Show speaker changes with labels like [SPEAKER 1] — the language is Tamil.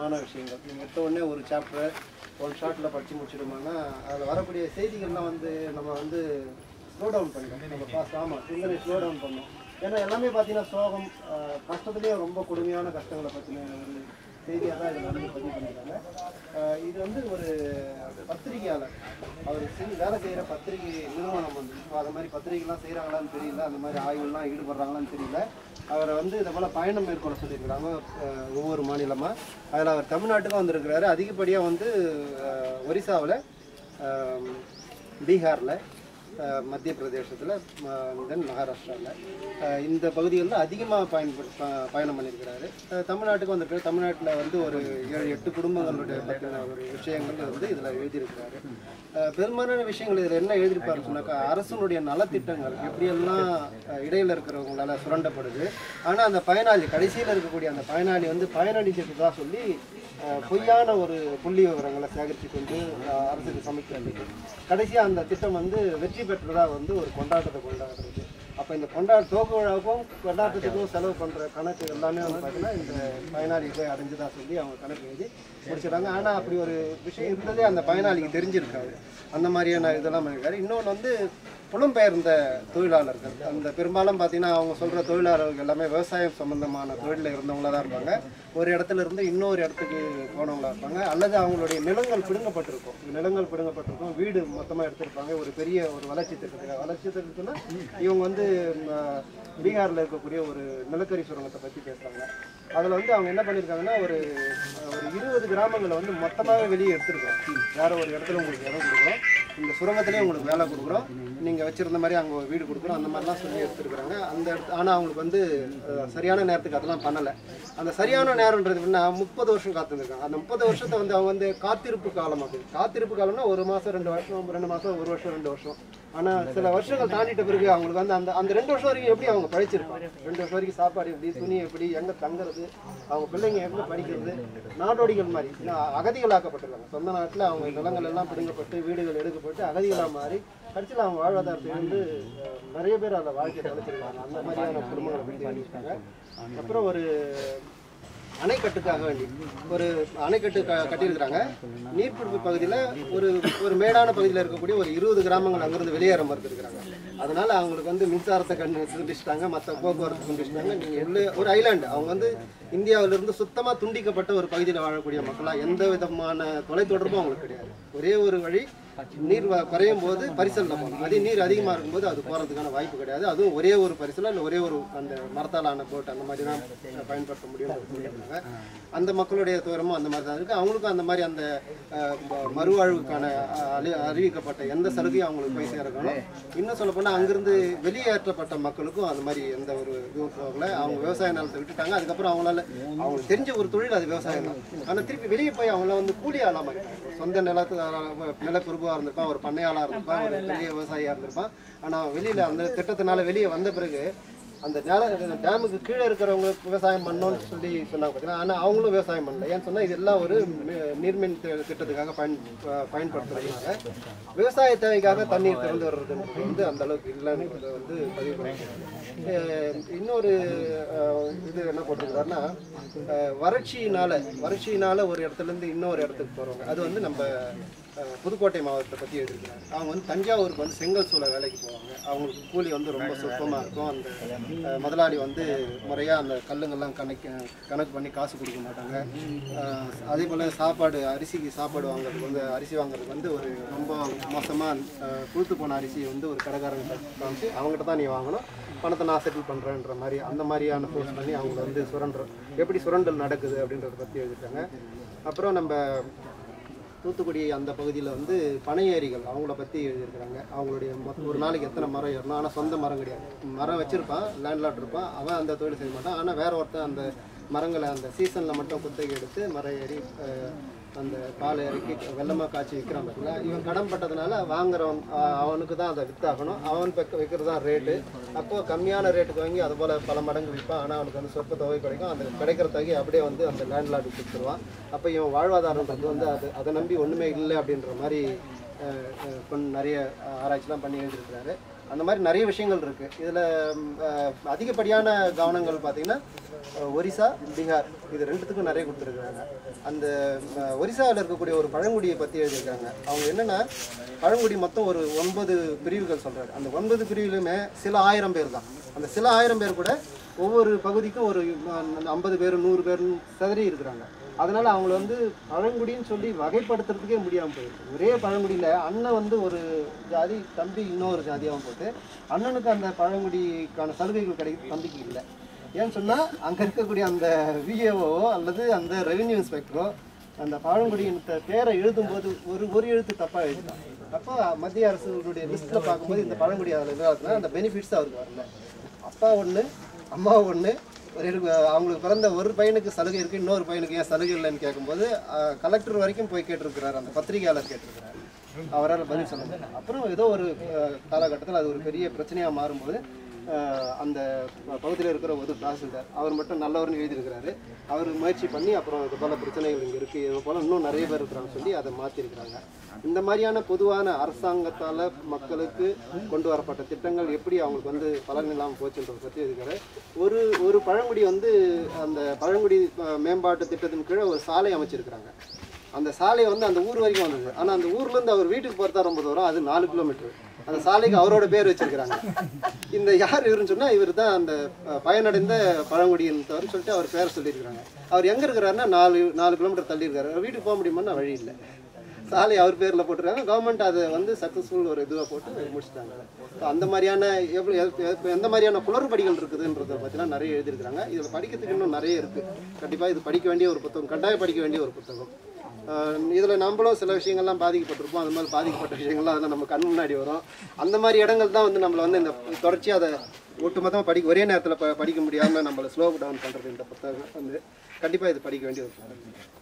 [SPEAKER 1] முக்கியமான விஷயங்கள் நீங்கள் எடுத்த உடனே ஒரு சாப்டர் ஒன் ஷார்ட்டில் படித்து முடிச்சிடுமான்னா அதில் வரக்கூடிய செய்திகள்லாம் வந்து நம்ம வந்து ஸ்லோ டவுன் பண்ணிட்டோம் நம்ம ஃபாஸ்ட் ஆமாம் சிந்தனை ஸ்லோ டவுன் பண்ணோம் ஏன்னா எல்லாமே பார்த்தீங்கன்னா சோகம் ஆஹ் கஷ்டத்துலேயே ரொம்ப கொடுமையான கஷ்டங்களை பற்றின ஒரு செய்தியாக தான் இதில் வந்து பதிவு பண்ணியிருக்காங்க ஆஹ் இது வந்து ஒரு பத்திரிகையாளர் அவர் செஞ்சு வேலை செய்கிற பத்திரிகை நிறுவனம் வந்து இப்போ அது மாதிரி பத்திரிகைலாம் செய்கிறாங்களான்னு தெரியல அந்த மாதிரி ஆய்வுலாம் ஈடுபடுறாங்களான்னு தெரியல அவரை வந்து இதை போல் பயணம் மேற்கொள்ள சொல்லியிருக்கிறாங்க ஆஹ் ஒவ்வொரு மாநிலமாக அதில் அவர் தமிழ்நாட்டுக்கும் வந்திருக்கிறாரு அதிகப்படியாக வந்து ஆஹ் ஒரிசாவில் ஆஹ் பீகாரில் அஹ் மத்திய பிரதேசத்தில் தென் மகாராஷ்டிராவில் இந்த பகுதிகளில் அதிகமாக பயன்படு ப- பயணம் பண்ணியிருக்கிறாரு அஹ் தமிழ்நாட்டுக்கு வந்திருக்காரு தமிழ்நாட்டில் வந்து ஒரு ஏழு எட்டு குடும்பங்களுடைய பற்றின ஒரு விஷயங்கள் வந்து இதில் எழுதியிருக்கிறாரு அஹ் பெரும்பாலான விஷயங்கள் இதில் என்ன எழுதியிருப்பாரு சொன்னாக்கா அரசனுடைய நலத்திட்டங்கள் எப்படியெல்லாம் அஹ் இடையில இருக்கிறவங்களால சுரண்டப்படுது ஆனால் அந்த பயனாளி கடைசியில் இருக்கக்கூடிய அந்த பயனாளி வந்து பயனளிக்கிறதா சொல்லி அஹ் பொய்யான ஒரு புள்ளி விவரங்களை சேகரித்து கொண்டு அஹ் அரசுக்கு சமைக்கிறது கடைசியாக அந்த திட்டம் வந்து வெற்றி பெற்றதா வந்து ஒரு கொண்டாட்டத்தை கொண்டாடுறது அப்போ இந்த கொண்டாட துவக்க விழாவுக்கும் கொண்டாட்டத்துக்கும் செலவு பண்ணுற கணக்கு எல்லாமே வந்து பார்த்தீங்கன்னா இந்த பயனாளி போய் அடைஞ்சதா சொல்லி அவங்க கணக்கு எழுதி முடிச்சிட்டாங்க ஆனால் அப்படி ஒரு விஷயம் இருந்ததே அந்த பயனாளிக்கு தெரிஞ்சிருக்காது அந்த மாதிரியான இதெல்லாம் பண்ணியிருக்காரு இன்னொன்று வந்து புலம்பெயர்ந்த தொழிலாளர்கள் அந்த பெரும்பாலும் பார்த்தீங்கன்னா அவங்க சொல்கிற தொழிலாளர்கள் எல்லாமே விவசாயம் சம்பந்தமான தொழிலில் இருந்தவங்களா தான் இருப்பாங்க ஒரு இடத்துல இருந்து இன்னொரு இடத்துக்கு போனவங்களா இருப்பாங்க அல்லது அவங்களுடைய நிலங்கள் பிடுங்கப்பட்டிருக்கும் நிலங்கள் பிடுங்கப்பட்டிருக்கும் வீடு மொத்தமாக எடுத்திருப்பாங்க ஒரு பெரிய ஒரு வளர்ச்சி திட்டத்துக்கு வளர்ச்சி திட்டத்துக்குன்னா இவங்க வந்து ம், பீகாரில் இருக்கக்கூடிய ஒரு நிலக்கரி சுரங்கத்தை பற்றி பேசுகிறாங்க அதில் வந்து அவங்க என்ன பண்ணியிருக்காங்கன்னா ஒரு ஒரு இருபது கிராமங்களை வந்து மொத்தமாகவே வெளியே எடுத்துருக்கோம் வேற ஒரு இடத்துல உங்களுக்கு இடம் கொடுக்குறோம் இந்த சுரங்கத்திலே உங்களுக்கு வேலை கொடுக்குறோம் நீங்கள் வச்சிருந்த மாதிரி அங்கே ஒரு வீடு கொடுக்குறோம் அந்த மாதிரிலாம் சொல்லி எடுத்துருக்குறாங்க அந்த இடத்து ஆனால் அவங்களுக்கு வந்து அஹ், சரியான நேரத்துக்கு அதெல்லாம் பண்ணலை அந்த சரியான நேரம்ன்றது என்ன முப்பது வருஷம் காத்திருக்காங்க அந்த முப்பது வருஷத்தை வந்து அவங்க வந்து காத்திருப்பு காலம் அப்படி காத்திருப்பு காலம்னா ஒரு மாதம் ரெண்டு வருஷம் ரெண்டு மாதம் ஒரு வருஷம் ரெண்டு வருஷம் ஆனால் சில வருஷங்கள் தாண்டிட்ட பிறகு அவங்களுக்கு வந்து அந்த அந்த ரெண்டு வருஷம் வரைக்கும் எப்படி அவங்க படிச்சிருப்பாங்க ரெண்டு வருஷம் வரைக்கும் சாப்பாடு எப்படி துணி எப்படி எங்கே தங்குறது அவங்க பிள்ளைங்க எப்படி படிக்கிறது நாடோடிகள் மாதிரி இன்னும் அகதிகளாக்கப்பட்டிருக்காங்க சொந்த நாட்டில் அவங்க நிலங்கள் எல்லாம் பிடுங்கப்பட்டு வீடுகள் எடுக்கப்பட்டு அகதிகளாக மாறி கடைசியில் அவங்க வாழ்வாதாரத்தை வந்து அஹ், நிறைய பேர் அதில் வாழ்க்கையை தொலைச்சிருக்காங்க அந்த மாதிரியான குடும்பங்களை பற்றி எழுதியிருக்காங்க அப்புறம் ஒரு அணைக்கட்டுக்காக வேண்டி ஒரு அணைக்கட்டு க கட்டியிருக்கிறாங்க நீர்பிடிப்பு பகுதியில் ஒரு ஒரு மேடான பகுதியில் இருக்கக்கூடிய ஒரு இருபது கிராமங்கள் அங்கிருந்து வெளியேற மறுத்துருக்குறாங்க அதனால அவங்களுக்கு வந்து மின்சாரத்தை கண்டு துண்டிச்சிட்டாங்க மற்ற போக்குவரத்து துண்டிச்சிட்டாங்க நீங்கள் எல்லை ஒரு ஐலாண்டு அவங்க வந்து இந்தியாவிலிருந்து சுத்தமாக துண்டிக்கப்பட்ட ஒரு பகுதியில் வாழக்கூடிய மக்களாக எந்த விதமான தொலைத்தொடர்பும் அவங்களுக்கு கிடையாது ஒரே ஒரு வழி நீர் வ- குறையும் போது பரிசலில் போகணும் அதே நீர் அதிகமாக இருக்கும்போது அது போகிறதுக்கான வாய்ப்பு கிடையாது அதுவும் ஒரே ஒரு பரிசல் இல்லை ஒரே ஒரு அந்த மரத்தால் ஆன போட் அந்த மாதிரி தான் பயன்படுத்த முடியும் சொல்லியிருக்காங்க அந்த மக்களுடைய துயரமும் அந்த மாதிரி தான் இருக்குது அவங்களுக்கும் அந்த மாதிரி அந்த அஹ், ம- மறுவாழ்வுக்கான அஹ், அறி- அறிவிக்கப்பட்ட எந்த சலுகையும் அவங்களுக்கு போய் சேரணும் இன்னும் சொல்ல போனால் அங்கிருந்து வெளியேற்றப்பட்ட மக்களுக்கும் அந்த மாதிரி எந்த ஒரு இதுவும் போகல அவங்க விவசாய நிலத்தை விட்டுட்டாங்க அதுக்கப்புறம் அவங்களால அவங்களுக்கு தெரிஞ்ச ஒரு தொழில் அது விவசாயம் தான் ஆனால் திருப்பி வெளியே போய் அவங்கள வந்து கூலி ஆளாம சொந்த நிலத்து நிலப்பிரபுவாக இருந்திருப்பான் ஒரு பண்ணையாளாக இருந்திருப்பான் ஒரு பெரிய விவசாயியாக இருந்திருப்பான் ஆனால் வெளியில் அந்த திட்டத்தினால வெளியே வந்த பிறகு அந்த நில டேமுக்கு கீழே இருக்கிறவங்களுக்கு விவசாயம் பண்ணணும்னு சொல்லி சொன்னாங்க பார்த்தீங்கன்னா ஆனால் அவங்களும் விவசாயம் பண்ணல ஏன்னு சொன்னால் இதெல்லாம் ஒரு மி- நீர்மின் தி- திட்டத்துக்காக பயன் ப- பயன்படுத்துறதுனால விவசாய தேவைக்காக தண்ணீர் திறந்து வர்றதுன்றது வந்து அந்த அளவுக்கு இல்லைன்னு வந்து பதிவு பண்ணிருக்காங்க இன்னொரு அஹ், இது என்ன போட்டிருக்காருன்னா அஹ், வறட்சியினால வறட்சியினால ஒரு இடத்துல இருந்து இன்னொரு இடத்துக்கு போறவங்க அது வந்து நம்ம அஹ், புதுக்கோட்டை மாவட்டத்தை பற்றி எழுதியிருக்காங்க அவங்க வந்து தஞ்சாவூருக்கு வந்து செங்கல் சூளை வேலைக்கு போவாங்க அவங்களுக்கு கூலி வந்து ரொம்ப சொற்பமாக இருக்கும் அந்த அஹ், முதலாளி வந்து முறையாக அந்த கல்லுங்கெல்லாம் கணக்கு கணக்கு பண்ணி காசு கொடுக்க மாட்டாங்க அஹ், அதே போல் சாப்பாடு அரிசிக்கு சாப்பாடு வாங்குறதுக்கு வந்து அரிசி வாங்குறதுக்கு வந்து ஒரு ரொம்ப மோசமாக புழுத்து போன அரிசி வந்து ஒரு கடைக்காரங்க காமிச்சு அவங்ககிட்ட தான் நீ வாங்கணும் பணத்தை நான் செட்டில் பண்ணுறேன்ற மாதிரி அந்த மாதிரியான ஃபோர்ஸ் பண்ணி அவங்கள வந்து சுரண்டுற எப்படி சுரண்டல் நடக்குது அப்படின்றத பற்றி எழுதிட்டாங்க அப்புறம் நம்ம தூத்துக்குடி அந்த பகுதியில் வந்து பனை ஏரிகள் அவங்கள பற்றி எழுதியிருக்கிறாங்க அவங்களுடைய மொத்த ஒரு நாளைக்கு எத்தனை மரம் ஏறணும் ஆனால் சொந்த மரம் கிடையாது மரம் வச்சுருப்பான் லேண்ட்லாட் இருப்பான் அவன் அந்த தொழில் செய்ய மாட்டான் ஆனால் வேற ஒருத்தன் அந்த மரங்களை அந்த சீசனில் மட்டும் குத்தகை எடுத்து மரம் ஏறி அஹ், அந்த பால் இறக்கி வெள்ளமாக காய்ச்சி விற்கிறான் பார்த்தீங்களா இவன் கடன் பட்டதுனால வாங்குறவன் அஹ், அவனுக்கு தான் அதை வித்தாகணும் அவன் பக்க விற்கிறது தான் ரேட்டு அப்போ கம்மியான ரேட்டுக்கு வாங்கி அது போல் பல மடங்கு விற்பான் ஆனால் அவனுக்கு வந்து சொற்ப தொகை கிடைக்கும் அந்த கிடைக்கிற தொகை அப்படியே வந்து அந்த லேண்ட்லார்டு கொடுத்துருவான் அப்போ இவன் வாழ்வாதாரன்றது வந்து அது அதை நம்பி ஒன்றுமே இல்லை அப்படின்ற மாதிரி அஹ், அஹ், கொண்டு நிறைய ஆராய்ச்சிலாம் பண்ணி எழுதியிருக்கிறாரு அந்த மாதிரி நிறைய விஷயங்கள் இருக்குது இதில் அதிகப்படியான கவனங்கள் பார்த்தீங்கன்னா அஹ், ஒரிசா பீகார் இது ரெண்டுத்துக்கும் நிறைய கொடுத்துருக்குறாங்க அந்த அஹ், ஒரிசாவில் இருக்கக்கூடிய ஒரு பழங்குடியை பற்றி எழுதியிருக்காங்க அவங்க என்னென்னா பழங்குடி மொத்தம் ஒரு ஒன்பது பிரிவுகள் சொல்கிறாரு அந்த ஒன்பது பிரிவிலுமே சில ஆயிரம் பேர் தான் அந்த சில ஆயிரம் பேர் கூட ஒவ்வொரு பகுதிக்கும் ஒரு ஐம்பது பேர் நூறு பேர் சிதறி இருக்கிறாங்க அதனால அவங்கள வந்து பழங்குடின்னு சொல்லி வகைப்படுத்துறதுக்கே முடியாமல் போயிருக்கு ஒரே பழங்குடியில் அண்ணன் வந்து ஒரு ஜாதி தம்பி இன்னொரு ஜாதியாகவும் போட்டு அண்ணனுக்கு அந்த பழங்குடிக்கான சலுகைகள் கிடைக்கும் தம்பிக்கு இல்லை ஏன்னு சொன்னால் அங்கே இருக்கக்கூடிய அந்த விஏஓ அல்லது அந்த ரெவென்யூ இன்ஸ்பெக்டரோ அந்த பழங்குடியின் த- பேரை எழுதும்போது ஒரு ஒரு எழுத்து தப்பாக எழுதிட்டான் அப்போ மத்திய அரசுடைய லிஸ்ட்டில் பார்க்கும்போது இந்த பழங்குடி அதில் இல்லாததுனால அந்த பெனிஃபிட்ஸ் அவருக்கு வரல அப்பா ஒன்று அம்மா ஒன்று ஒரு இருக்கு- அவங்களுக்கு பிறந்த ஒரு பையனுக்கு சலுகை இருக்குது இன்னொரு பையனுக்கு ஏன் சலுகை இல்லைன்னு கேட்கும்போது கலெக்டர் வரைக்கும் போய் கேட்டிருக்கிறார் அந்த பத்திரிகையாளர் கேட்டிருக்கிறார் அவரால் பதில் சொல்ல முடியல அப்புறம் ஏதோ ஒரு காலகட்டத்தில் அது ஒரு பெரிய பிரச்சனையாக மாறும்போது அஹ், அந்த பகுதியில் இருக்கிற ஒரு தாசில்தார் அவர் மட்டும் நல்லவர்னு எழுதியிருக்கிறாரு அவர் முயற்சி பண்ணி அப்புறம் இது போல் பிரச்சனைகள் இங்கே இருக்குது இது போல் இன்னும் நிறைய பேர் இருக்கிறாங்க சொல்லி அதை மாற்றிருக்கிறாங்க இந்த மாதிரியான பொதுவான அரசாங்கத்தால் மக்களுக்கு கொண்டு வரப்பட்ட திட்டங்கள் எப்படி அவங்களுக்கு வந்து பலன் இல்லாமல் போச்சுன்றதை பற்றி இருக்கிற ஒரு ஒரு பழங்குடி வந்து அந்த பழங்குடி அஹ், மேம்பாட்டு திட்டத்தின் கீழே ஒரு சாலை அமைச்சிருக்கிறாங்க அந்த சாலை வந்து அந்த ஊர் வரைக்கும் வந்தது ஆனால் அந்த ஊர்லேருந்து அவர் வீட்டுக்கு போகிறதா ரொம்ப தூரம் அது நாலு கிலோமீட்டர் அந்த சாலைக்கு அவரோட பேர் வச்சிருக்கிறாங்க இந்த யார் இவருன்னு சொன்னால் இவர் தான் அந்த அஹ், பயனடைந்த பழங்குடியினத்தவர் சொல்லிட்டு அவர் பேரை சொல்லியிருக்கிறாங்க அவர் எங்கே இருக்கிறாருன்னா நாலு நாலு கிலோமீட்டர் தள்ளி இருக்காரு அவர் வீட்டுக்கு போக முடியுமான்னா வழி இல்லை சாலை அவர் பேரில் போட்டிருக்காங்க கவர்மெண்ட் அதை வந்து சக்ஸஸ்ஃபுல் ஒரு இதுவாக போட்டு முடிச்சிட்டாங்க So, அந்த மாதிரியான எவ்வளோ எவ்வ- எந்த மாதிரியான குளறுபடிகள் இருக்குதுன்றதை பற்றிலாம் நிறைய எழுதியிருக்கிறாங்க இதில் படிக்கிறதுக்கு இன்னும் நிறைய இருக்குது கண்டிப்பாக இது படிக்க வேண்டிய ஒரு புத்தகம் கட்டாயம் படிக்க வேண்டிய ஒரு புத்தகம் இதில் நம்மளும் சில விஷயங்கள்லாம் பாதிக்கப்பட்டிருப்போம் அது மாதிரி பாதிக்கப்பட்ட விஷயங்கள்லாம் அதில் நம்ம கண் முன்னாடி வரும் அந்த மாதிரி இடங்கள் தான் வந்து நம்மளை வந்து இந்த தொடர்ச்சியாக அதை ஒட்டுமொத்தமாக படிக்க ஒரே நேரத்தில் ப படிக்க முடியாமல் நம்மளை ஸ்லோ டவுன் பண்ணுறது இந்த புத்தகம் வந்து கண்டிப்பாக இது படிக்க வேண்டிய ஒரு புத்தகம்